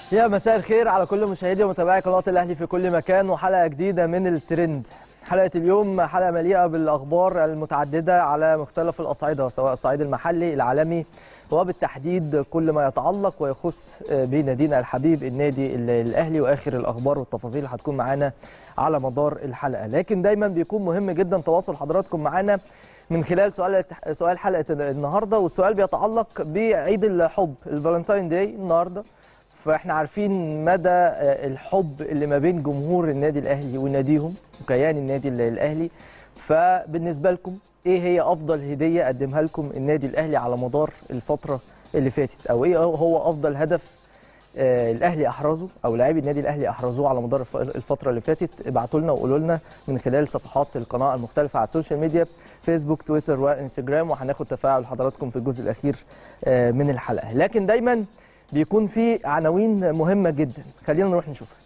يا مساء الخير على كل مشاهدي ومتابعي قناه الاهلي في كل مكان وحلقه جديده من الترند حلقه اليوم حلقه مليئه بالاخبار المتعدده على مختلف الاصعده سواء الصعيد المحلي العالمي وبالتحديد كل ما يتعلق ويخص بنادينا الحبيب النادي الاهلي واخر الاخبار والتفاصيل هتكون معانا على مدار الحلقه لكن دايما بيكون مهم جدا تواصل حضراتكم معانا من خلال سؤال سؤال حلقه النهارده والسؤال بيتعلق بعيد الحب الفالنتاين داي النهارده فاحنا عارفين مدى الحب اللي ما بين جمهور النادي الاهلي وناديهم وكيان النادي الاهلي فبالنسبه لكم ايه هي افضل هديه قدمها لكم النادي الاهلي على مدار الفتره اللي فاتت او ايه هو افضل هدف الاهلي احرزه او لاعبي النادي الاهلي احرزوه على مدار الفتره اللي فاتت ابعتوا لنا وقولوا لنا من خلال صفحات القناه المختلفه على السوشيال ميديا فيسبوك تويتر وانستجرام وهناخد تفاعل حضراتكم في الجزء الاخير من الحلقه لكن دايما بيكون في عناوين مهمه جدا خلينا نروح نشوفها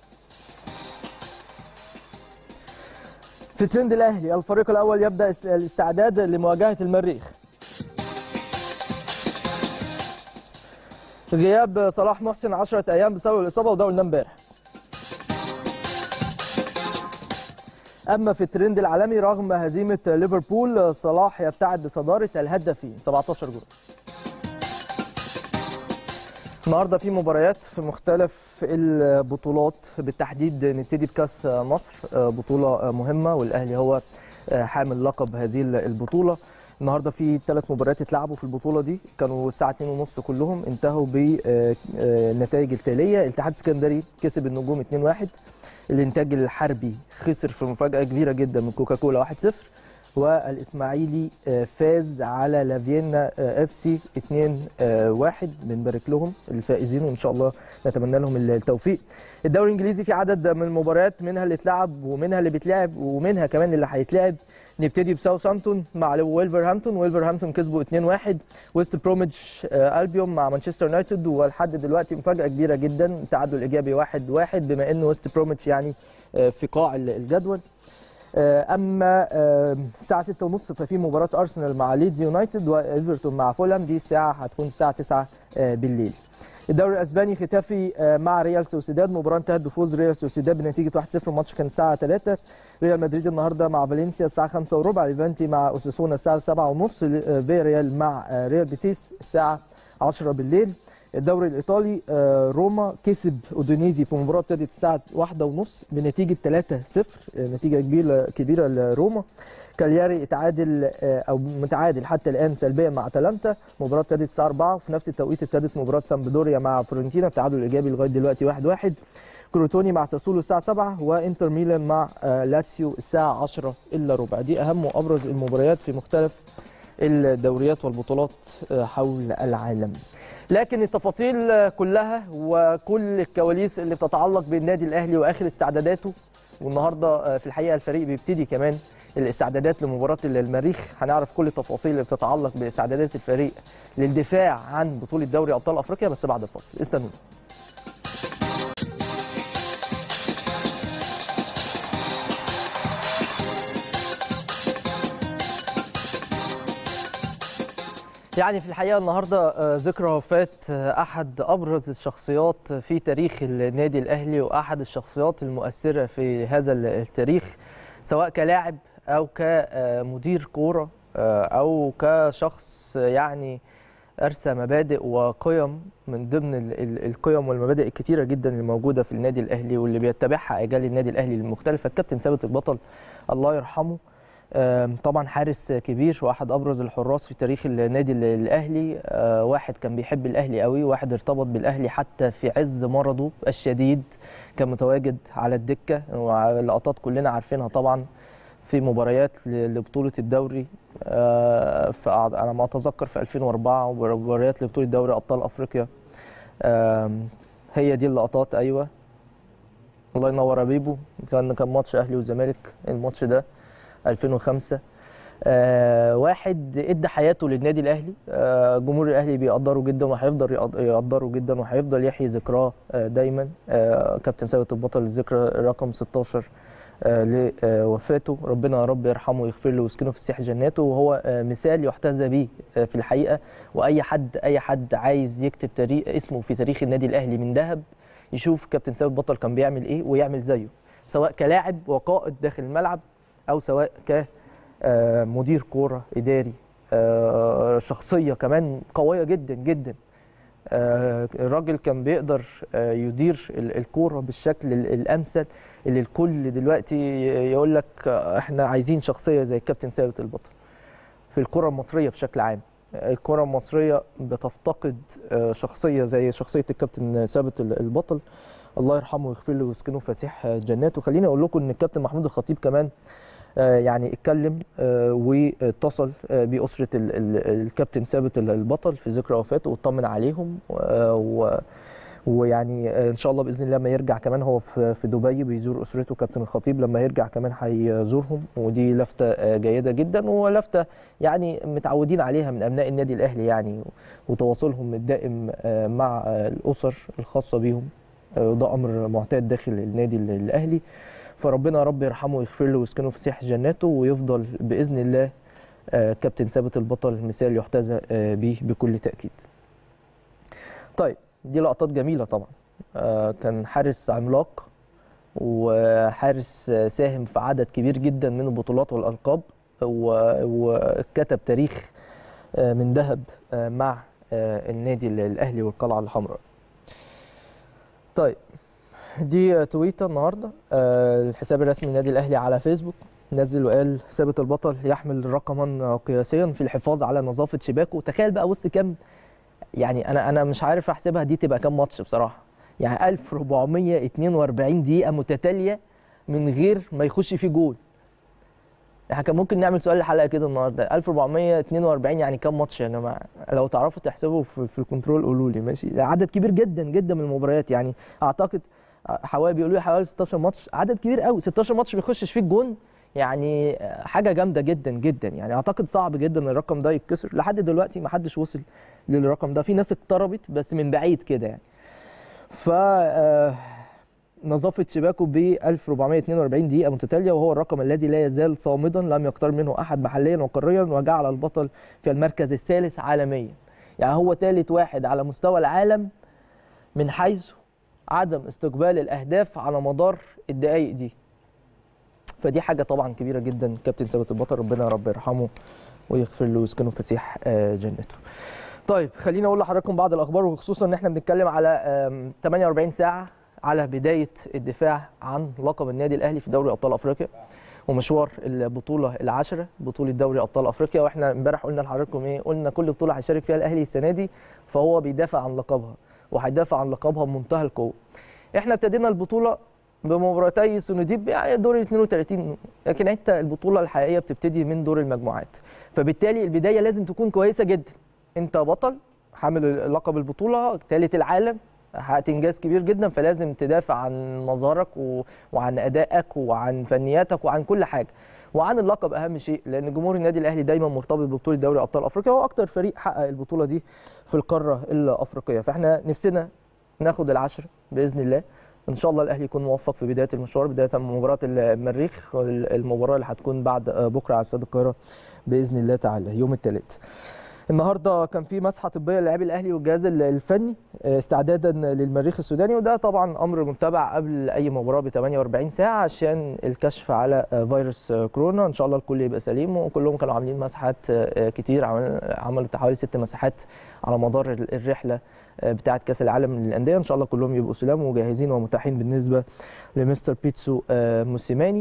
في ترند الاهلي الفريق الاول يبدا الاستعداد لمواجهه المريخ غياب صلاح محسن 10 ايام بسبب الاصابه وده قلنا امبارح اما في الترند العالمي رغم هزيمه ليفربول صلاح يبتعد بصداره الهدافين 17 جول النهارده في مباريات في مختلف البطولات بالتحديد نبتدي بكاس مصر بطوله مهمه والاهلي هو حامل لقب هذه البطوله النهارده في ثلاث مباريات اتلعبوا في البطوله دي كانوا الساعه 2:30 كلهم انتهوا بالنتائج التاليه الاتحاد السكندري كسب النجوم 2-1 الانتاج الحربي خسر في مفاجاه كبيره جدا من كوكاكولا 1-0 والاسماعيلي فاز على لافيينا اف سي 2-1 بنبارك لهم الفائزين وان شاء الله نتمنى لهم التوفيق الدوري الانجليزي في عدد من المباريات منها اللي اتلعب ومنها اللي بيتلعب ومنها كمان اللي هيتلعب نبتدي بساوثهامبتون مع ويلفرهامبتون ويلفرهامبتون كسبوا 2-1 ويست بروميتش البيوم مع مانشستر يونايتد ولحد دلوقتي مفاجاه كبيره جدا تعادل ايجابي 1-1 بما ان ويست بروميتش يعني في قاع الجدول اما الساعه 6:30 ففي مباراه ارسنال مع ليدز يونايتد وايفرتون مع فولهام دي الساعه هتكون الساعه 9 بالليل الدوري الاسباني ختافي مع ريال سوسيداد مباراه انتهت بفوز ريال سوسيداد بنتيجه 1-0 الماتش كان الساعه 3 ريال مدريد النهارده مع فالنسيا الساعه 5 وربع ليفانتي مع اوساسونا الساعه 7 ونص في ريال مع ريال بيتيس الساعه 10 بالليل الدوري الايطالي روما كسب اودينيزي في مباراه ابتدت الساعه 1 ونص بنتيجه 3-0 نتيجه كبيره كبيره لروما كالياري اتعادل او متعادل حتى الان سلبيا مع اتلانتا مباراه ابتدت الساعه 4 وفي نفس التوقيت ابتدت مباراه سامبدوريا مع فورنتينا التعادل الايجابي لغايه دلوقتي 1-1 كروتوني مع ساسولو الساعه 7 وانتر ميلان مع لاتسيو الساعه 10 الا ربع دي اهم وابرز المباريات في مختلف الدوريات والبطولات حول العالم لكن التفاصيل كلها وكل الكواليس اللي بتتعلق بالنادي الاهلي واخر استعداداته والنهارده في الحقيقه الفريق بيبتدي كمان الاستعدادات لمباراه المريخ هنعرف كل التفاصيل اللي بتتعلق باستعدادات الفريق للدفاع عن بطوله دوري ابطال افريقيا بس بعد الفاصل استنونا يعني في الحقيقه النهارده ذكرى وفاه احد ابرز الشخصيات في تاريخ النادي الاهلي واحد الشخصيات المؤثره في هذا التاريخ سواء كلاعب او كمدير كوره او كشخص يعني ارسى مبادئ وقيم من ضمن القيم والمبادئ الكتيره جدا اللي موجوده في النادي الاهلي واللي بيتبعها اجيال النادي الاهلي المختلفه الكابتن ثابت البطل الله يرحمه طبعا حارس كبير واحد ابرز الحراس في تاريخ النادي الاهلي واحد كان بيحب الاهلي قوي واحد ارتبط بالاهلي حتى في عز مرضه الشديد كان متواجد على الدكه ولقطات كلنا عارفينها طبعا في مباريات لبطوله الدوري على ما اتذكر في 2004 ومباريات لبطوله دوري ابطال افريقيا هي دي اللقطات ايوه الله ينور يا بيبو كان كان ماتش اهلي وزمالك الماتش ده 2005 آه واحد ادى حياته للنادي الاهلي آه جمهور الاهلي بيقدره جدا وهيفضل يقدره جدا وهيفضل يحيي ذكراه آه دايما آه كابتن ثابت البطل الذكرى رقم 16 آه لوفاته ربنا يا رب يرحمه ويغفر له ويسكنه في السيح جناته وهو آه مثال يحتذى به آه في الحقيقه واي حد اي حد عايز يكتب تاريخ اسمه في تاريخ النادي الاهلي من ذهب يشوف كابتن ثابت بطل كان بيعمل ايه ويعمل زيه سواء كلاعب وقائد داخل الملعب او سواء كمدير كوره اداري آه، شخصيه كمان قويه جدا جدا آه، الراجل كان بيقدر آه، يدير ال- الكوره بالشكل ال- الامثل اللي الكل دلوقتي يقول لك آه، احنا عايزين شخصيه زي الكابتن ثابت البطل في الكره المصريه بشكل عام الكره المصريه بتفتقد آه، شخصيه زي شخصيه الكابتن ثابت ال- البطل الله يرحمه ويغفر له ويسكنه فسيح جناته خليني اقول لكم ان الكابتن محمود الخطيب كمان آه، يعني اتكلم آه، واتصل آه، باسره ال- ال- الكابتن ثابت ال- البطل في ذكرى وفاته واطمن عليهم آه، و ويعني آه، ان شاء الله باذن الله لما يرجع كمان هو في في دبي بيزور اسرته كابتن الخطيب لما يرجع كمان هيزورهم ودي لفته آه، جيده جدا ولفته يعني متعودين عليها من ابناء النادي الاهلي يعني وتواصلهم الدائم آه، مع آه، الاسر الخاصه بيهم آه، وده امر معتاد داخل النادي ال- الاهلي فربنا يا رب يرحمه ويغفر له ويسكنه في سيح جناته ويفضل باذن الله آه، كابتن ثابت البطل مثال يحتذى آه، به بكل تاكيد. طيب دي لقطات جميله طبعا آه، كان حارس عملاق وحارس آه، ساهم في عدد كبير جدا من البطولات والالقاب و- وكتب تاريخ آه، من ذهب آه، مع آه، النادي الاهلي والقلعه الحمراء. طيب دي تويته النهارده آه، الحساب الرسمي للنادي الاهلي على فيسبوك نزل وقال ثابت البطل يحمل رقما قياسيا في الحفاظ على نظافه شباكه تخيل بقى بص كام يعني انا انا مش عارف احسبها دي تبقى كام ماتش بصراحه يعني 1442 دقيقه متتاليه من غير ما يخش فيه جول احنا كان ممكن نعمل سؤال الحلقه كده النهارده 1442 يعني كام ماتش يا جماعه لو تعرفوا تحسبوا في, في الكنترول قولوا لي ماشي ده عدد كبير جدا جدا من المباريات يعني اعتقد حوالي بيقولوا لي حوالي 16 ماتش عدد كبير قوي 16 ماتش ما يخشش فيه الجون يعني حاجه جامده جدا جدا يعني اعتقد صعب جدا الرقم ده يتكسر لحد دلوقتي ما حدش وصل للرقم ده في ناس اقتربت بس من بعيد كده يعني ف آه، نظافه شباكه ب 1442 دقيقه متتاليه وهو الرقم الذي لا يزال صامدا لم يقترب منه احد محليا وقاريا وجعل البطل في المركز الثالث عالميا يعني هو ثالث واحد على مستوى العالم من حيث عدم استقبال الاهداف على مدار الدقائق دي فدي حاجه طبعا كبيره جدا كابتن ثابت البطل ربنا يا رب يرحمه ويغفر له ويسكنه فسيح آه، جنته طيب خليني اقول لحضراتكم بعض الاخبار وخصوصا ان احنا بنتكلم على آم، 48 ساعه على بدايه الدفاع عن لقب النادي الاهلي في دوري ابطال افريقيا ومشوار البطوله العاشره بطوله دوري ابطال افريقيا واحنا امبارح قلنا لحضراتكم ايه قلنا كل بطوله هيشارك فيها الاهلي السنه دي فهو بيدافع عن لقبها وهيدافع عن لقبها بمنتهى القوه احنا ابتدينا البطوله بمباراتي سونوديب يعني دور ال 32 لكن انت البطوله الحقيقيه بتبتدي من دور المجموعات فبالتالي البدايه لازم تكون كويسه جدا انت بطل حامل لقب البطوله ثالث العالم حققت انجاز كبير جدا فلازم تدافع عن مظهرك و... وعن ادائك وعن فنياتك وعن كل حاجه وعن اللقب اهم شيء لان جمهور النادي الاهلي دايما مرتبط ببطوله دوري ابطال افريقيا هو اكتر فريق حقق البطوله دي في القاره الافريقيه فاحنا نفسنا ناخد العشر باذن الله ان شاء الله الاهلي يكون موفق في بدايه المشوار بدايه من مباراه المريخ المباراه اللي هتكون بعد بكره على استاد القاهره باذن الله تعالى يوم الثلاث النهارده كان في مسحه طبيه للاعبي الاهلي والجهاز الفني استعدادا للمريخ السوداني وده طبعا امر متبع قبل اي مباراه ب 48 ساعه عشان الكشف على فيروس كورونا ان شاء الله الكل يبقى سليم وكلهم كانوا عاملين مسحات كتير عملوا حوالي ست مساحات على مدار الرحله بتاعه كاس العالم للانديه ان شاء الله كلهم يبقوا سلام وجاهزين ومتاحين بالنسبه لمستر بيتسو موسيماني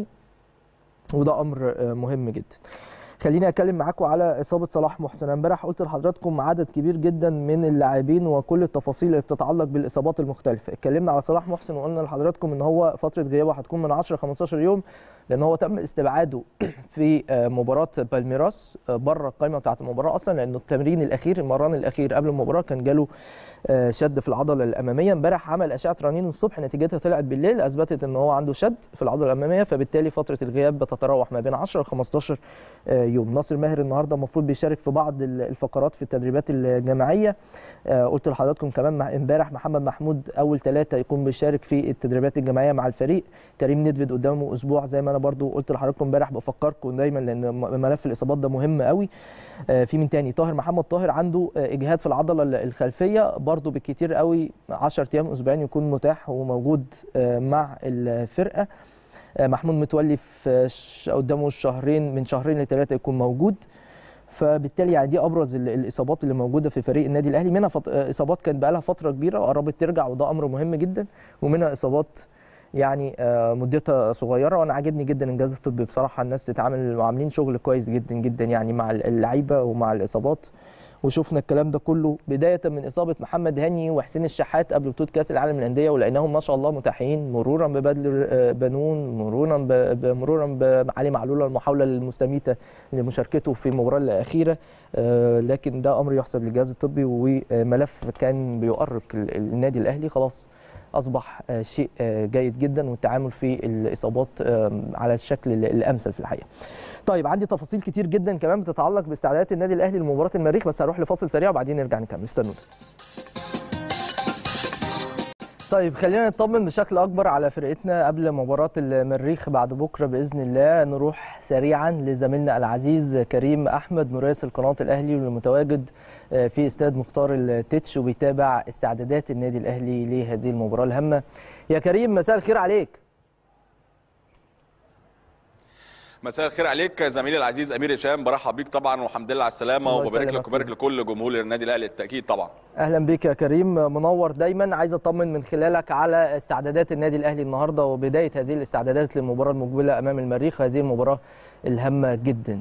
وده امر مهم جدا خليني اتكلم معاكم على اصابه صلاح محسن امبارح قلت لحضراتكم عدد كبير جدا من اللاعبين وكل التفاصيل اللي بتتعلق بالاصابات المختلفه اتكلمنا على صلاح محسن وقلنا لحضراتكم ان هو فتره غيابه هتكون من 10 ل 15 يوم لان هو تم استبعاده في مباراه بالميراس بره القائمه بتاعه المباراه اصلا لانه التمرين الاخير المران الاخير قبل المباراه كان جاله شد في العضله الاماميه امبارح عمل اشعه رنين الصبح نتيجتها طلعت بالليل اثبتت ان هو عنده شد في العضله الاماميه فبالتالي فتره الغياب بتتراوح ما بين 10 ل 15 يوم ناصر ماهر النهارده المفروض بيشارك في بعض الفقرات في التدريبات الجماعيه قلت لحضراتكم كمان امبارح محمد محمود اول ثلاثه يكون بيشارك في التدريبات الجماعيه مع الفريق كريم ندفد قدامه اسبوع زي ما انا انا برضو قلت لحضراتكم امبارح بفكركم دايما لان م- ملف الاصابات ده مهم قوي آه، في مين تاني طاهر محمد طاهر عنده آه، اجهاد في العضله ال- الخلفيه برضو بالكتير قوي 10 ايام اسبوعين يكون متاح وموجود آه، مع الفرقه آه، محمود متولي في ش- قدامه شهرين من شهرين لثلاثه يكون موجود فبالتالي يعني دي ابرز ال- الاصابات اللي موجوده في فريق النادي الاهلي منها فط... آه، اصابات كانت بقى لها فتره كبيره وقربت ترجع وده امر مهم جدا ومنها اصابات يعني آه، مدتها صغيره وانا عاجبني جدا انجاز الطبي بصراحه الناس تتعامل وعاملين شغل كويس جدا جدا يعني مع اللعيبه ومع الاصابات وشفنا الكلام ده كله بدايه من اصابه محمد هاني وحسين الشحات قبل بطوله كاس العالم للانديه ولقيناهم ما شاء الله متاحين مرورا ببدر آه، بنون مرورا ب- ب- مرورا بعلي معلول المحاوله المستميته لمشاركته في المباراه الاخيره آه، لكن ده امر يحسب للجهاز الطبي وملف كان بيؤرق ال- النادي الاهلي خلاص اصبح آه، شيء آه، جيد جدا والتعامل في الاصابات آه، على الشكل ال- الامثل في الحقيقه. طيب عندي تفاصيل كتير جدا كمان بتتعلق باستعدادات النادي الاهلي لمباراه المريخ بس هروح لفاصل سريع وبعدين نرجع نكمل استنونا. طيب خلينا نطمن بشكل اكبر على فرقتنا قبل مباراه المريخ بعد بكره باذن الله نروح سريعا لزميلنا العزيز كريم احمد مراسل قناه الاهلي واللي متواجد آه، في استاد مختار التتش وبيتابع استعدادات النادي الاهلي لهذه المباراه الهامه يا كريم مساء الخير عليك مساء الخير عليك زميلي العزيز امير هشام برحب بيك طبعا والحمد لله على السلامه الله وببارك يسلمك. لك وبارك لكل جمهور النادي الاهلي التاكيد طبعا اهلا بك يا كريم منور دايما عايز اطمن من خلالك على استعدادات النادي الاهلي النهارده وبدايه هذه الاستعدادات للمباراه المقبله امام المريخ هذه المباراه الهامه جدا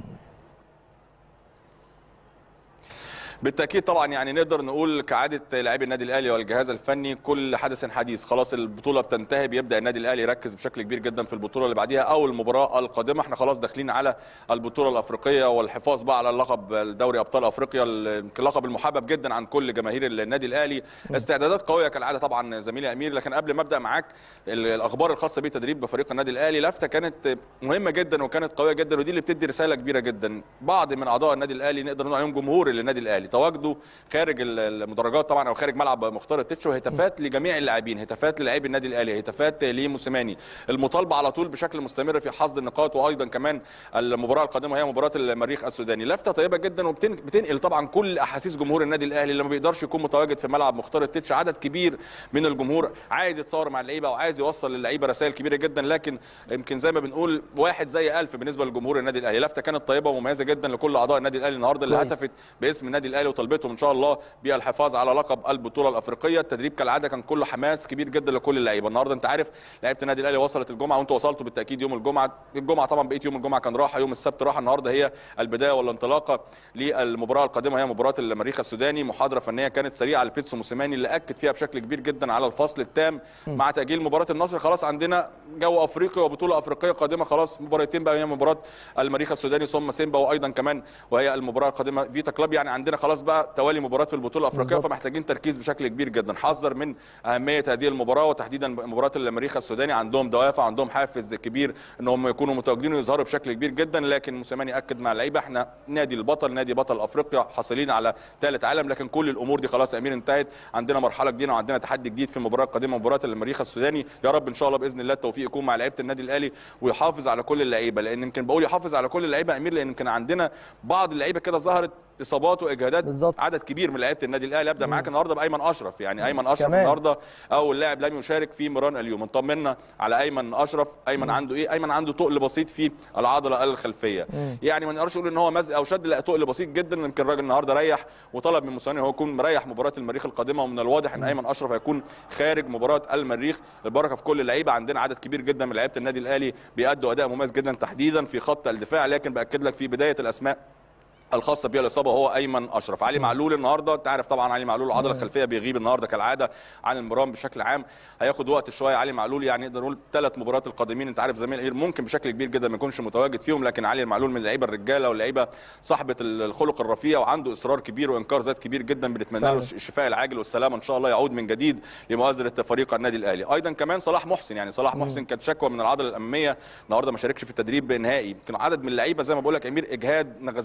بالتاكيد طبعا يعني نقدر نقول كعاده لاعبي النادي الاهلي والجهاز الفني كل حدث حديث خلاص البطوله بتنتهي بيبدا النادي الاهلي يركز بشكل كبير جدا في البطوله اللي بعديها او المباراه القادمه احنا خلاص داخلين على البطوله الافريقيه والحفاظ بقى على اللقب دوري ابطال افريقيا اللقب المحبب جدا عن كل جماهير النادي الاهلي استعدادات قويه كالعاده طبعا زميلي امير لكن قبل ما ابدا معاك ال- الاخبار الخاصه بتدريب بفريق النادي الاهلي لفته كانت مهمه جدا وكانت قويه جدا ودي اللي بتدي رساله كبيره جدا بعض من اعضاء النادي الاهلي نقدر نقول عليهم جمهور النادي الاهلي تواجدوا خارج ال- المدرجات طبعا او خارج ملعب مختار التتش وهتافات لجميع اللاعبين هتافات للاعبي النادي الاهلي هتافات لموسيماني المطالبه على طول بشكل مستمر في حصد النقاط وايضا كمان المباراه القادمه هي مباراه المريخ السوداني لفته طيبه جدا وبتنقل طبعا كل احاسيس جمهور النادي الاهلي اللي ما بيقدرش يكون متواجد في ملعب مختار التتش عدد كبير من الجمهور عايز يتصور مع اللعيبه وعايز يوصل للعيبه رسائل كبيره جدا لكن يمكن زي ما بنقول واحد زي ألف بالنسبه لجمهور النادي الاهلي لفته كانت طيبه ومميزه جدا لكل اعضاء النادي الاهلي النهارده اللي كويس. هتفت باسم النادي الاهلي وطلبتهم ان شاء الله بالحفاظ على لقب البطوله الافريقيه التدريب كالعاده كان كله حماس كبير جدا لكل اللعيبه النهارده انت عارف لعيبه النادي الاهلي وصلت الجمعه وانتوا وصلتوا بالتاكيد يوم الجمعه الجمعه طبعا بقيت يوم الجمعه كان راحه يوم السبت راحه النهارده هي البدايه والانطلاقه للمباراه القادمه هي مباراه المريخ السوداني محاضره فنيه كانت سريعه لبيتسو موسيماني اللي اكد فيها بشكل كبير جدا على الفصل التام مع تاجيل مباراه النصر خلاص عندنا جو افريقي وبطوله افريقيه قادمه خلاص مباراتين بقى هي مباراه المريخ السوداني ثم سيمبا وايضا كمان وهي المباراه القادمه فيتا كلاب يعني عندنا خلاص بقى توالي مباراه في البطوله الافريقيه بالظبط. فمحتاجين تركيز بشكل كبير جدا حذر من اهميه هذه المباراه وتحديدا مباراه المريخ السوداني عندهم دوافع عندهم حافز كبير ان هم يكونوا متواجدين ويظهروا بشكل كبير جدا لكن موسيماني اكد مع اللعيبه احنا نادي البطل نادي بطل افريقيا حاصلين على ثالث عالم لكن كل الامور دي خلاص يا امير انتهت عندنا مرحله جديده وعندنا تحدي جديد في المباراه القادمه مباراه المريخ السوداني يا رب ان شاء الله باذن الله التوفيق يكون مع لعيبه النادي الاهلي ويحافظ على كل اللعيبه لان يمكن بقول يحافظ على كل اللعيبه يا امير لان يمكن عندنا بعض اللعيبه كده ظهرت اصابات واجهادات بالظبط. عدد كبير من لعيبه النادي الاهلي ابدا معاك النهارده بايمن اشرف يعني ايمن اشرف كمان. النهارده اول لاعب لم يشارك في مران اليوم اطمنا على ايمن اشرف ايمن عنده ايه ايمن عنده تقل بسيط في العضله الخلفيه مم. يعني ما نقدرش نقول ان هو مزق او شد لا تقل بسيط جدا يمكن الراجل النهارده ريح وطلب من موسيماني هو يكون مريح مباراه المريخ القادمه ومن الواضح ان ايمن اشرف هيكون خارج مباراه المريخ البركه في كل اللعيبه عندنا عدد كبير جدا من لعيبه النادي الاهلي بيأدوا اداء مميز جدا تحديدا في خط الدفاع لكن باكد لك في بدايه الاسماء الخاصه بها الاصابه هو ايمن اشرف علي معلول النهارده انت عارف طبعا علي معلول العضله الخلفيه بيغيب النهارده كالعاده عن المرام بشكل عام هياخد وقت شويه علي معلول يعني نقدر نقول ثلاث مباريات القادمين انت عارف زميل امير ممكن بشكل كبير جدا ما يكونش متواجد فيهم لكن علي معلول من اللعيبه الرجاله واللعيبه صاحبه الخلق الرفيع وعنده اصرار كبير وانكار ذات كبير جدا بنتمنى له فعلا. الشفاء العاجل والسلامه ان شاء الله يعود من جديد لمؤازره فريق النادي الاهلي ايضا كمان صلاح محسن يعني صلاح محسن كانت شكوى من العضله الاماميه النهارده ما شاركش في التدريب نهائي يمكن عدد من اللعيبه زي ما بقول لك يا امير اجهاد نغزات بسيطه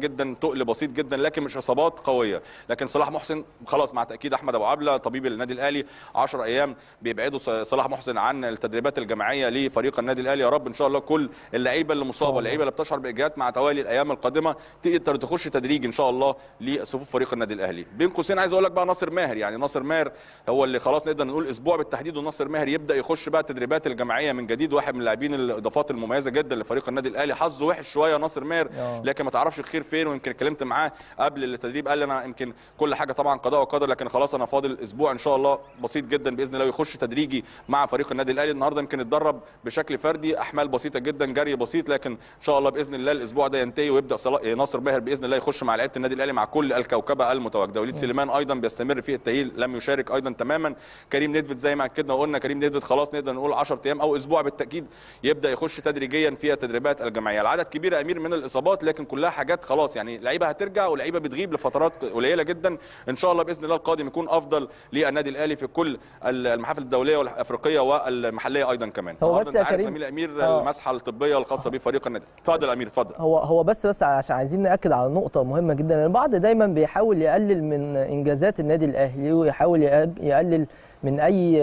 جدا تقل بسيط جدا لكن مش اصابات قويه لكن صلاح محسن خلاص مع تاكيد احمد ابو عبله طبيب النادي الاهلي 10 ايام بيبعدوا صلاح محسن عن التدريبات الجماعيه لفريق النادي الاهلي يا رب ان شاء الله كل اللعيبه اللي مصابه اللعيبه اللي بتشعر باجهاد مع توالي الايام القادمه تقدر تخش تدريج ان شاء الله لصفوف فريق النادي الاهلي بين قوسين عايز اقول لك بقى ناصر ماهر يعني ناصر ماهر هو اللي خلاص نقدر نقول اسبوع بالتحديد وناصر ماهر يبدا يخش بقى التدريبات الجماعيه من جديد واحد من اللاعبين الاضافات المميزه جدا لفريق النادي الاهلي حظه وحش شويه ناصر ماهر لكن ما تعرفش الخير فين ويمكن اتكلمت معاه قبل التدريب قال لي انا يمكن كل حاجه طبعا قضاء وقدر لكن خلاص انا فاضل اسبوع ان شاء الله بسيط جدا باذن الله ويخش تدريجي مع فريق النادي الاهلي النهارده يمكن اتدرب بشكل فردي احمال بسيطه جدا جري بسيط لكن ان شاء الله باذن الله الاسبوع ده ينتهي ويبدا ناصر ماهر باذن الله يخش مع لعيبه النادي الاهلي مع كل الكوكبه المتواجده وليد سليمان ايضا بيستمر في التاهيل لم يشارك ايضا تماما كريم نيدفيد زي ما اكدنا وقلنا كريم نيدفيد خلاص نقدر نقول 10 ايام او اسبوع بالتاكيد يبدا يخش تدريجيا في التدريبات الجماعيه العدد كبير يا امير من الاصابات لكن كلها حاجات خلاص يعني لعيبه هترجع ولعيبه بتغيب لفترات قليله جدا ان شاء الله باذن الله القادم يكون افضل للنادي الاهلي في كل المحافل الدوليه والافريقيه والمحليه ايضا كمان هو بس انت يا عارف كريم زميلي امير المسحه الطبيه الخاصه بفريق النادي اتفضل يا امير اتفضل هو هو بس بس عشان عايزين ناكد على نقطه مهمه جدا البعض دايما بيحاول يقلل من انجازات النادي الاهلي ويحاول يقلل من اي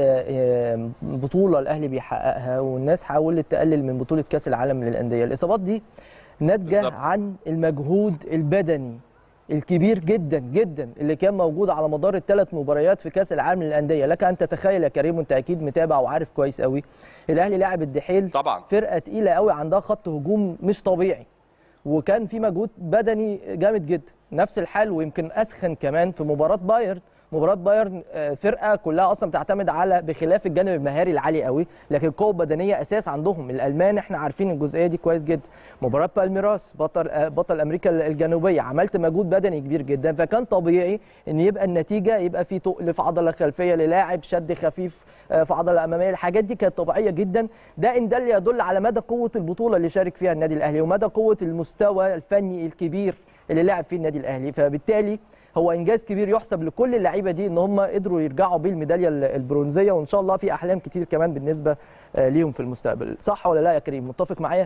بطوله الاهلي بيحققها والناس حاولت تقلل من بطوله كاس العالم للانديه الاصابات دي ناتجه بالظبط. عن المجهود البدني الكبير جدا جدا اللي كان موجود على مدار الثلاث مباريات في كاس العالم للانديه لك ان تتخيل يا كريم وانت اكيد متابع وعارف كويس قوي الاهلي لاعب الدحيل طبعا فرقه تقيله قوي عندها خط هجوم مش طبيعي وكان في مجهود بدني جامد جدا نفس الحال ويمكن اسخن كمان في مباراه بايرن مباراه بايرن آه، فرقه كلها اصلا بتعتمد على بخلاف الجانب المهاري العالي قوي لكن القوه البدنيه اساس عندهم الالمان احنا عارفين الجزئيه دي كويس جدا مباراه بالميراس بطل آه، بطل امريكا الجنوبيه عملت مجهود بدني كبير جدا فكان طبيعي ان يبقى النتيجه يبقى في تقل في عضله خلفيه للاعب شد خفيف آه، في عضله اماميه الحاجات دي كانت طبيعيه جدا ده ان دل يدل على مدى قوه البطوله اللي شارك فيها النادي الاهلي ومدى قوه المستوى الفني الكبير اللي لعب فيه النادي الاهلي فبالتالي هو انجاز كبير يحسب لكل اللعيبه دي ان هم قدروا يرجعوا بالميداليه البرونزيه وان شاء الله في احلام كتير كمان بالنسبه آه، ليهم في المستقبل صح ولا لا يا كريم متفق معايا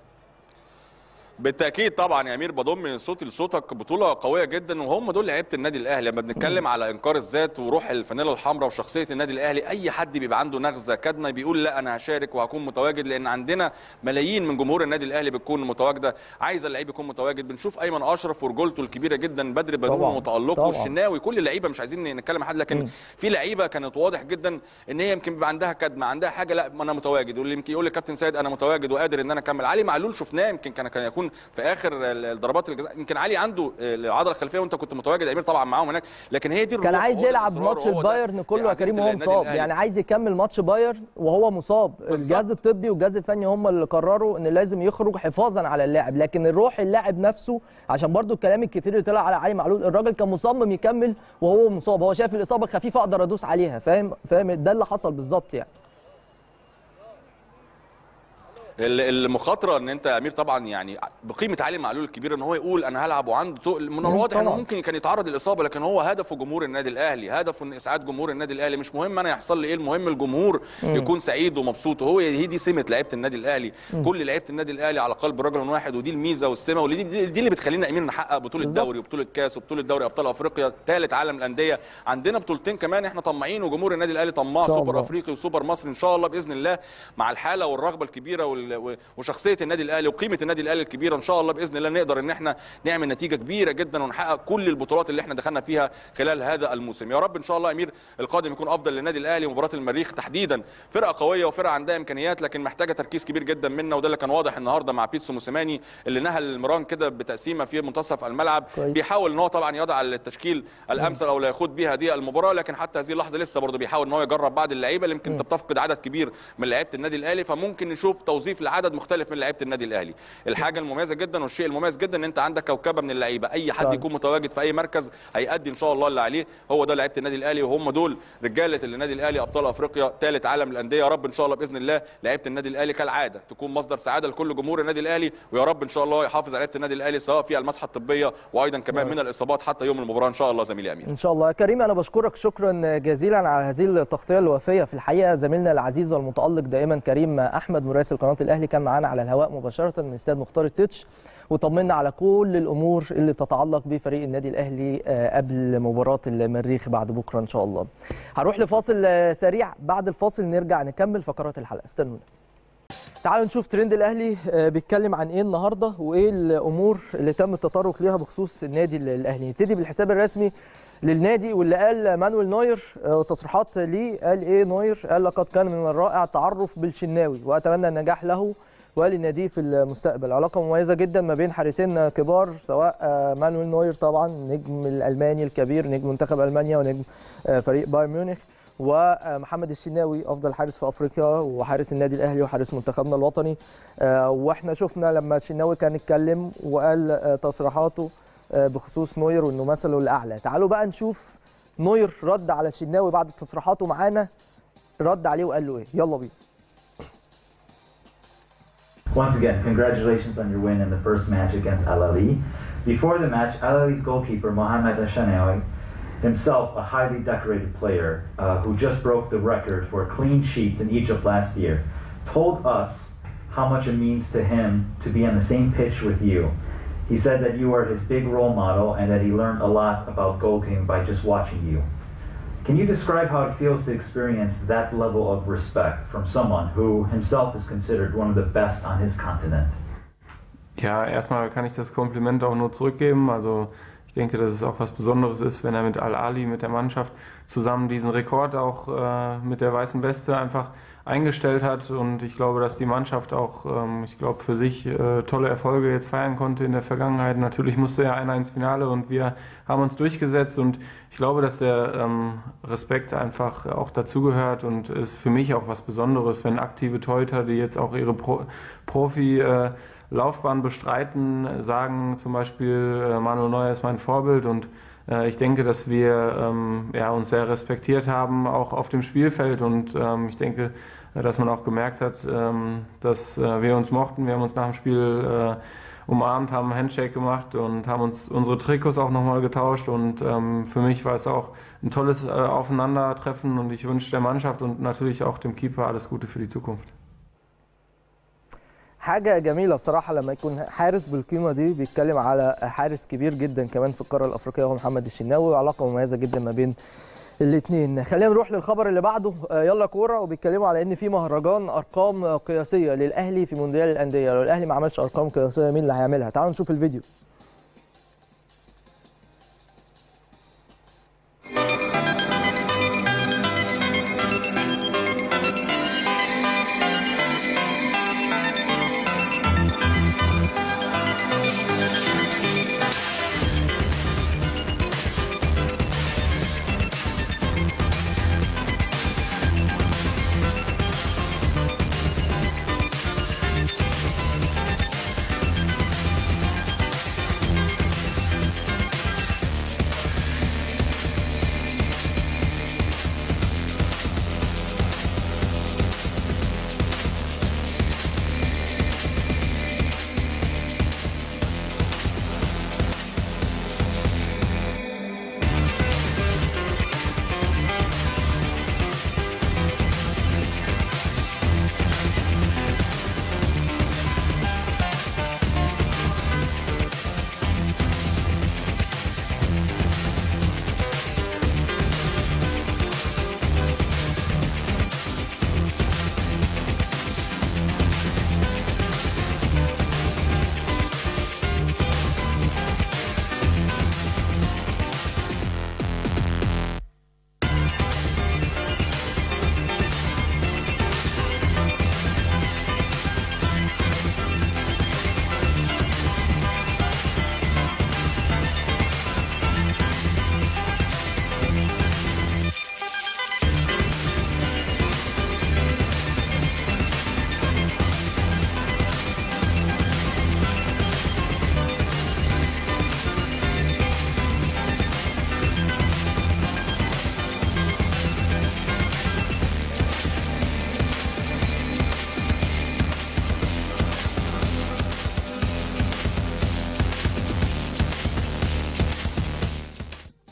بالتاكيد طبعا يا امير بضم من صوتي لصوتك بطوله قويه جدا وهم دول لعيبه النادي الاهلي لما بنتكلم على انكار الذات وروح الفانيلا الحمراء وشخصيه النادي الاهلي اي حد بيبقى عنده نغزه كادمه بيقول لا انا هشارك وهكون متواجد لان عندنا ملايين من جمهور النادي الاهلي بتكون متواجده عايزه اللعيب يكون متواجد بنشوف ايمن اشرف ورجولته الكبيره جدا بدر بنون طبعاً، وتالقه طبعاً. والشناوي كل اللعيبه مش عايزين نتكلم حد لكن مم. في لعيبه كانت واضح جدا ان هي يمكن بيبقى عندها كدمه عندها حاجه لا انا متواجد واللي يمكن يقول لكابتن سيد انا متواجد وقادر ان انا اكمل علي معلول شفناه يمكن كان كان يكون في اخر ال- الضربات الجزاء يمكن علي عنده العضله الخلفيه وانت كنت متواجد يا امير طبعا معاهم هناك لكن هي دي كان الروح عايز وهو ده يلعب الإصرار ماتش وهو ده البايرن كله يا عزيمة كريم وهو النادي مصاب الأهلي. يعني عايز يكمل ماتش بايرن وهو مصاب بالظبط. الجهاز الطبي والجهاز الفني هم اللي قرروا ان لازم يخرج حفاظا على اللاعب لكن الروح اللاعب نفسه عشان برضو الكلام الكتير اللي طلع على علي معلول الراجل كان مصمم يكمل وهو مصاب هو شايف الاصابه خفيفه اقدر ادوس عليها فاهم فاهم ده اللي حصل بالظبط يعني ال- المخاطره ان انت يا امير طبعا يعني بقيمه علي معلول الكبيره ان هو يقول انا هلعب وعنده تقل من مم، الواضح انه طبعاً. ممكن كان يتعرض للاصابه لكن هو هدفه جمهور النادي الاهلي هدفه ان اسعاد جمهور النادي الاهلي مش مهم انا يحصل لي ايه المهم الجمهور مم. يكون سعيد ومبسوط وهو هي دي سمه لعيبه النادي الاهلي مم. كل لعيبه النادي الاهلي على قلب رجل واحد ودي الميزه والسمه ودي دي, دي اللي بتخلينا يا امير نحقق بطوله بالظبط. دوري وبطوله كاس وبطوله دوري ابطال افريقيا ثالث عالم الانديه عندنا بطولتين كمان احنا طماعين وجمهور النادي الاهلي طماع إن شاء سوبر الله. افريقي وسوبر مصري ان شاء الله باذن الله مع الحاله والرغبه الكبيره وال- و- وشخصيه النادي الاهلي وقيمه النادي الاهلي الكبيره ان شاء الله باذن الله نقدر ان احنا نعمل نتيجه كبيره جدا ونحقق كل البطولات اللي احنا دخلنا فيها خلال هذا الموسم يا رب ان شاء الله يا امير القادم يكون افضل للنادي الاهلي ومباراه المريخ تحديدا فرقه قويه وفرقه عندها امكانيات لكن محتاجه تركيز كبير جدا منا وده اللي كان واضح النهارده مع بيتسو موسيماني اللي نهى المران كده بتقسيمه في منتصف الملعب كويس. بيحاول ان هو طبعا يضع التشكيل الامثل او لا يخوض بيها هذه المباراه لكن حتى هذه اللحظه لسه برضه بيحاول ان هو يجرب بعض اللعيبه اللي يمكن مم. انت بتفقد عدد كبير من لعيبه النادي الاهلي فممكن نشوف توظيف لعدد مختلف من لعيبه النادي الاهلي الحاجه المميزه جدا والشيء المميز جدا ان انت عندك كوكبه من اللعيبه اي حد طيب. يكون متواجد في اي مركز هيأدي ان شاء الله اللي عليه هو ده لعيبه النادي الاهلي وهم دول رجاله النادي الاهلي ابطال افريقيا ثالث عالم الانديه يا رب ان شاء الله باذن الله لعيبه النادي الاهلي كالعاده تكون مصدر سعاده لكل جمهور النادي الاهلي ويا رب ان شاء الله يحافظ على لعيبه النادي الاهلي سواء في المسحه الطبيه وايضا كمان نعم. من الاصابات حتى يوم المباراه ان شاء الله زميلي امير ان شاء الله يا كريم انا بشكرك شكرا جزيلا على هذه التغطيه الوافيه في الحقيقه زميلنا العزيز والمتالق دائما كريم احمد مراسل قناه الاهلي كان معانا على الهواء مباشره من استاد مختار التتش وطمنا على كل الامور اللي بتتعلق بفريق النادي الاهلي آه، قبل مباراه المريخ بعد بكره ان شاء الله هنروح لفاصل آه، سريع بعد الفاصل نرجع نكمل فقرات الحلقه استنونا تعالوا نشوف ترند الاهلي آه، بيتكلم عن ايه النهارده وايه الامور اللي تم التطرق ليها بخصوص النادي الاهلي نبتدي بالحساب الرسمي للنادي واللي قال مانويل نوير آه، تصريحات ليه قال ايه نوير قال لقد كان من الرائع التعرف بالشناوي واتمنى النجاح له ولناديه في المستقبل علاقه مميزه جدا ما بين حارسين كبار سواء آه، مانويل نوير طبعا نجم الالماني الكبير نجم منتخب المانيا ونجم آه، فريق بايرن ميونخ ومحمد الشناوي افضل حارس في افريقيا وحارس النادي الاهلي وحارس منتخبنا الوطني آه، واحنا شفنا لما الشناوي كان اتكلم وقال آه، تصريحاته آه، بخصوص نوير وانه مثله الاعلى تعالوا بقى نشوف نوير رد على الشناوي بعد تصريحاته معانا رد عليه وقال له ايه يلا بينا Once again, congratulations on your win in the first match against Al Ali. Before the match, Al Ali's goalkeeper, Mohamed Ashanawi, himself a highly decorated player uh, who just broke the record for clean sheets in Egypt last year, told us how much it means to him to be on the same pitch with you. He said that you are his big role model and that he learned a lot about goalkeeping by just watching you. Can you describe how it feels to experience that level of respect from someone who himself is considered one of the best on his continent? Ja, erstmal kann ich das Kompliment auch nur zurückgeben. Also ich denke, dass es auch was Besonderes ist, wenn er mit Al-Ali, mit der Mannschaft zusammen diesen Rekord auch äh, mit der weißen Weste einfach eingestellt hat. Und ich glaube, dass die Mannschaft auch, ähm, ich glaube, für sich äh, tolle Erfolge jetzt feiern konnte in der Vergangenheit. Natürlich musste er einer ins Finale und wir haben uns durchgesetzt. Und ich glaube, dass der ähm, Respekt einfach auch dazugehört und ist für mich auch was Besonderes, wenn aktive Torhüter, die jetzt auch ihre Pro Profi- äh, Laufbahn bestreiten, sagen zum Beispiel, äh, Manuel Neuer ist mein Vorbild und äh, ich denke, dass wir ähm, ja, uns sehr respektiert haben, auch auf dem Spielfeld und ähm, ich denke, äh, dass man auch gemerkt hat, ähm, dass äh, wir uns mochten. Wir haben uns nach dem Spiel äh, umarmt, haben einen Handshake gemacht und haben uns unsere Trikots auch nochmal getauscht und ähm, für mich war es auch ein tolles äh, Aufeinandertreffen und ich wünsche der Mannschaft und natürlich auch dem Keeper alles Gute für die Zukunft. حاجة جميلة بصراحة لما يكون حارس بالقيمة دي بيتكلم على حارس كبير جدا كمان في القارة الأفريقية وهو محمد الشناوي وعلاقة مميزة جدا ما بين الاثنين خلينا نروح للخبر اللي بعده آه، يلا كورة وبيتكلموا على ان في مهرجان ارقام قياسية للاهلي في مونديال الاندية لو الاهلي ما عملش ارقام قياسية مين اللي هيعملها تعالوا نشوف الفيديو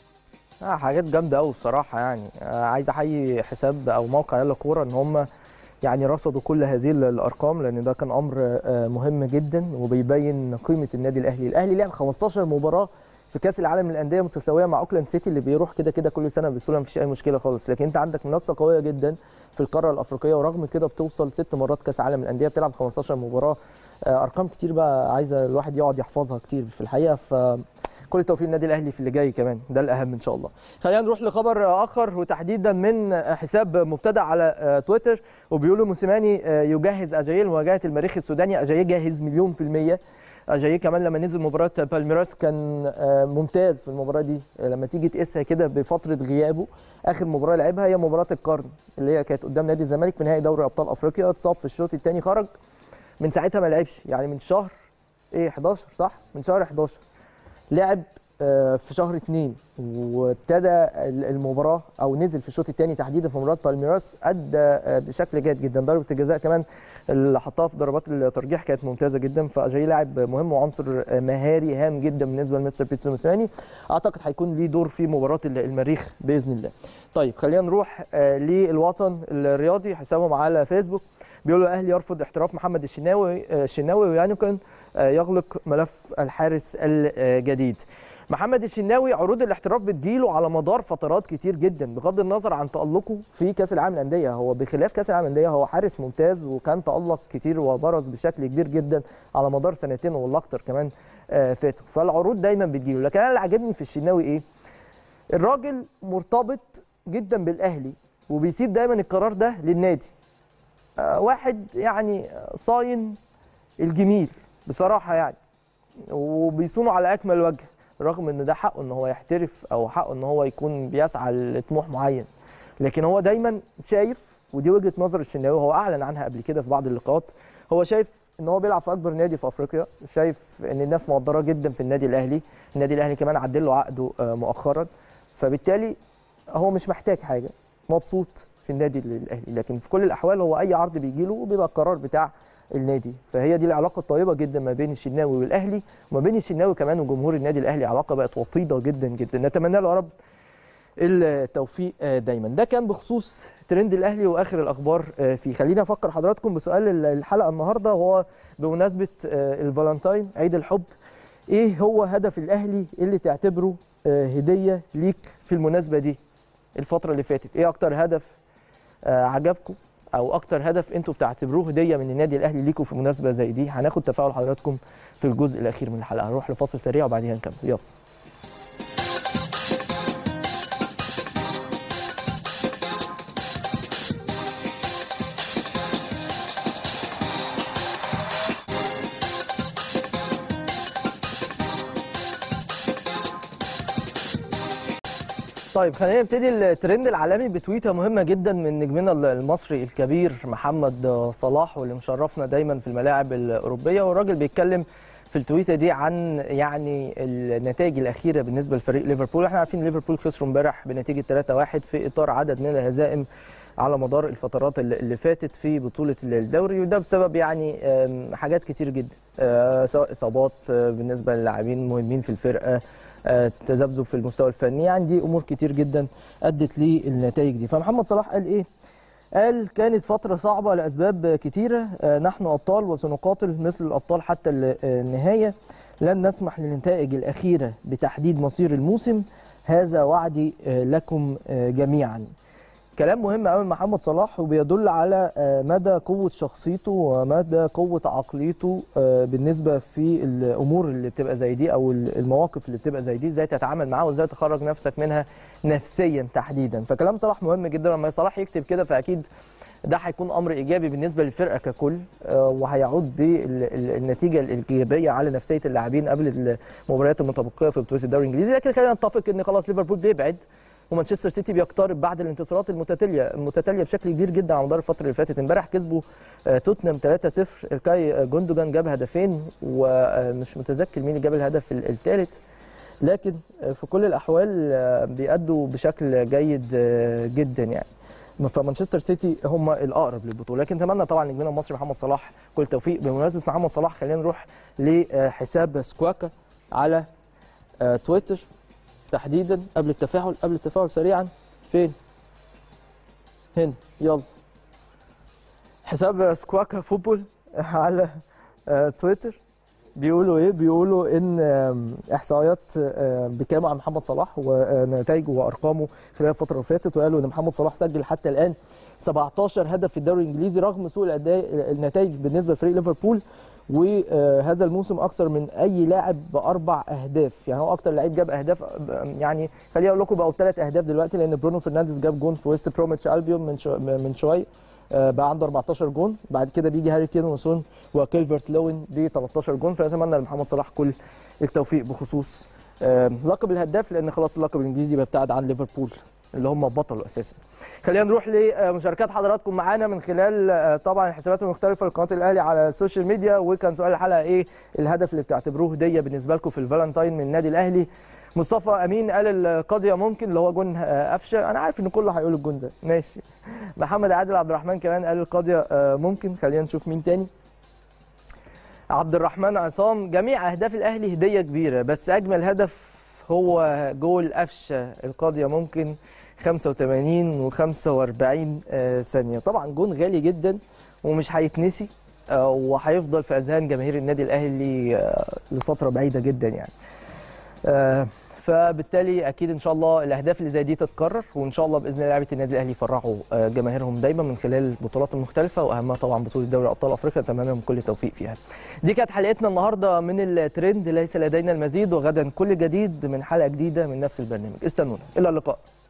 آه حاجات جامده قوي بصراحه يعني آه عايز احيي حساب او موقع يلا كوره ان هم يعني رصدوا كل هذه الارقام لان ده كان امر آه، مهم جدا وبيبين قيمه النادي الاهلي الاهلي لعب 15 مباراه في كاس العالم للانديه متساويه مع اوكلاند سيتي اللي بيروح كده كده كل سنه بسهوله مفيش اي مشكله خالص لكن انت عندك منافسه قويه جدا في القاره الافريقيه ورغم كده بتوصل ست مرات كاس عالم الانديه بتلعب 15 مباراه آه، ارقام كتير بقى عايزه الواحد يقعد يحفظها كتير في الحقيقه ف كل التوفيق للنادي الاهلي في اللي جاي كمان ده الاهم ان شاء الله خلينا نروح لخبر اخر وتحديدا من حساب مبتدع على آه، تويتر وبيقولوا موسيماني آه، يجهز اجاييه لمواجهه المريخ السوداني اجاييه جاهز مليون في الميه اجاييه كمان لما نزل مباراه بالميراس كان آه، ممتاز في المباراه دي آه، لما تيجي تقيسها كده بفتره غيابه اخر مباراه لعبها هي مباراه القرن اللي هي كانت قدام نادي الزمالك في نهائي دوري ابطال افريقيا اتصاب في الشوط الثاني خرج من ساعتها ما لعبش يعني من شهر ايه 11 صح من شهر 11 لعب آه، في شهر اثنين وابتدى ال- المباراه او نزل في الشوط الثاني تحديدا في مباراه بالميراس ادى آه، بشكل جيد جدا ضربه الجزاء كمان اللي حطها في ضربات الترجيح كانت ممتازه جدا فاجاي لاعب مهم وعنصر آه، مهاري هام جدا بالنسبه لمستر بيتسو موسيماني اعتقد هيكون ليه دور في مباراه ال- المريخ باذن الله طيب خلينا نروح آه، للوطن الرياضي حسابهم على فيسبوك بيقولوا الاهلي يرفض احتراف محمد الشناوي آه، الشناوي ويانوكن آه، يغلق ملف الحارس الجديد محمد الشناوي عروض الاحتراف بتجيله على مدار فترات كتير جدا بغض النظر عن تألقه في كأس العالم للأندية هو بخلاف كأس العالم للأندية هو حارس ممتاز وكان تألق كتير وبرز بشكل كبير جدا على مدار سنتين ولا أكتر كمان آه، فاتوا فالعروض دايما بتجيله لكن أنا اللي عاجبني في الشناوي إيه؟ الراجل مرتبط جدا بالأهلي وبيسيب دايما القرار ده للنادي آه، واحد يعني صاين الجميل بصراحة يعني وبيصونه على أكمل وجه رغم ان ده حقه ان هو يحترف او حقه ان هو يكون بيسعى لطموح معين لكن هو دايما شايف ودي وجهه نظر الشناوي هو اعلن عنها قبل كده في بعض اللقاءات هو شايف ان هو بيلعب في اكبر نادي في افريقيا شايف ان الناس مقدراه جدا في النادي الاهلي النادي الاهلي كمان عدل له عقده آه، مؤخرا فبالتالي هو مش محتاج حاجه مبسوط في النادي الاهلي لكن في كل الاحوال هو اي عرض بيجي له بيبقى القرار بتاع النادي فهي دي العلاقه الطيبه جدا ما بين الشناوي والاهلي وما بين الشناوي كمان وجمهور النادي الاهلي علاقه بقت وطيده جدا جدا نتمنى له يا رب التوفيق آه، دايما ده كان بخصوص ترند الاهلي واخر الاخبار آه، فيه خلينا افكر حضراتكم بسؤال الحلقه النهارده وهو بمناسبه آه، الفالنتاين عيد الحب ايه هو هدف الاهلي اللي تعتبره آه، هديه ليك في المناسبه دي الفتره اللي فاتت ايه اكتر هدف آه، عجبكم او اكتر هدف انتوا بتعتبروه هديه من النادي الاهلي ليكم في مناسبه زي دي هناخد تفاعل حضراتكم في الجزء الاخير من الحلقه هنروح لفاصل سريع وبعدين نكمل يلا طيب خلينا نبتدي الترند العالمي بتويته مهمه جدا من نجمنا المصري الكبير محمد صلاح واللي مشرفنا دايما في الملاعب الاوروبيه والراجل بيتكلم في التويته دي عن يعني النتائج الاخيره بالنسبه لفريق ليفربول احنا عارفين ليفربول خسروا امبارح بنتيجه 3-1 في اطار عدد من الهزائم على مدار الفترات اللي اللي فاتت في بطوله الدوري وده بسبب يعني آم، حاجات كتير جدا آه، سواء اصابات آه، بالنسبه للاعبين مهمين في الفرقه آه، تذبذب في المستوى الفني يعني دي امور كتير جدا ادت للنتائج دي فمحمد صلاح قال ايه قال كانت فترة صعبة لأسباب كتيرة آه، نحن أبطال وسنقاتل مثل الأبطال حتى ال- آه، النهاية لن نسمح للنتائج الأخيرة بتحديد مصير الموسم هذا وعدي آه، لكم آه، جميعا كلام مهم قوي محمد صلاح وبيدل على آه، مدى قوة شخصيته ومدى قوة عقليته آه، بالنسبة في الأمور اللي بتبقى زي دي أو المواقف اللي بتبقى زي دي ازاي تتعامل معاها وازاي تخرج نفسك منها نفسيا تحديدا فكلام صلاح مهم جدا لما صلاح يكتب كده فأكيد ده هيكون امر ايجابي بالنسبه للفرقه ككل آه، وهيعود بالنتيجه الايجابيه على نفسيه اللاعبين قبل المباريات المتبقيه في بطوله الدوري الانجليزي لكن خلينا نتفق ان خلاص ليفربول بيبعد ومانشستر سيتي بيقترب بعد الانتصارات المتتاليه المتتاليه بشكل كبير جدا على مدار الفتره اللي فاتت امبارح كسبوا آه، توتنهام 3-0 الكاي جوندوجان جاب هدفين ومش متذكر مين اللي جاب الهدف الثالث لكن آه، في كل الاحوال آه، بيأدوا بشكل جيد آه، جدا يعني فمانشستر سيتي هم الاقرب للبطوله لكن اتمنى طبعا نجمنا المصري محمد صلاح كل توفيق بمناسبه محمد صلاح خلينا نروح لحساب سكواكا على آه، تويتر تحديدا قبل التفاعل قبل التفاعل سريعا فين هنا يلا حساب سكواكا فوتبول على آه، تويتر بيقولوا ايه بيقولوا ان آم، احصائيات آم، بيتكلموا عن محمد صلاح ونتائجه وارقامه خلال الفتره اللي فاتت وقالوا ان محمد صلاح سجل حتى الان 17 هدف في الدوري الانجليزي رغم سوء الاداء النتائج بالنسبه لفريق ليفربول وهذا الموسم اكثر من اي لاعب باربع اهداف يعني هو اكتر لعيب جاب اهداف يعني خليني اقول لكم بقوا ثلاث اهداف دلوقتي لان برونو فرنانديز جاب جون في ويست بروميتش البيون من شو من شويه آه، بقى عنده 14 جون بعد كده بيجي هاري كين وسون وكيلفرت لوين دي 13 جون فنتمنى لمحمد صلاح كل التوفيق بخصوص آه، لقب الهداف لان خلاص اللقب الانجليزي بيبتعد عن ليفربول اللي هم بطلوا اساسا خلينا نروح لمشاركات حضراتكم معانا من خلال آه، طبعا الحسابات المختلفه لقناه الاهلي على السوشيال ميديا وكان سؤال الحلقه ايه الهدف اللي بتعتبروه هديه بالنسبه لكم في الفالنتاين من النادي الاهلي مصطفى امين قال القضيه ممكن اللي هو جون آه، قفشه انا عارف ان كله هيقول الجون ده ماشي محمد عادل عبد الرحمن كمان قال القضيه آه، ممكن خلينا نشوف مين تاني عبد الرحمن عصام جميع اهداف الاهلي هديه كبيره بس اجمل هدف هو جول قفشه القضيه ممكن 85 و45 ثانيه طبعا جون غالي جدا ومش هيتنسي آه، وهيفضل في اذهان جماهير النادي الاهلي آه، لفتره بعيده جدا يعني آه، فبالتالي اكيد ان شاء الله الاهداف اللي زي دي تتكرر وان شاء الله باذن الله لعيبه النادي الاهلي يفرحوا آه، جماهيرهم دايما من خلال البطولات المختلفه واهمها طبعا بطوله دوري ابطال افريقيا اتمنى لهم كل التوفيق فيها. دي كانت حلقتنا النهارده من الترند ليس لدينا المزيد وغدا كل جديد من حلقه جديده من نفس البرنامج استنونا الى اللقاء.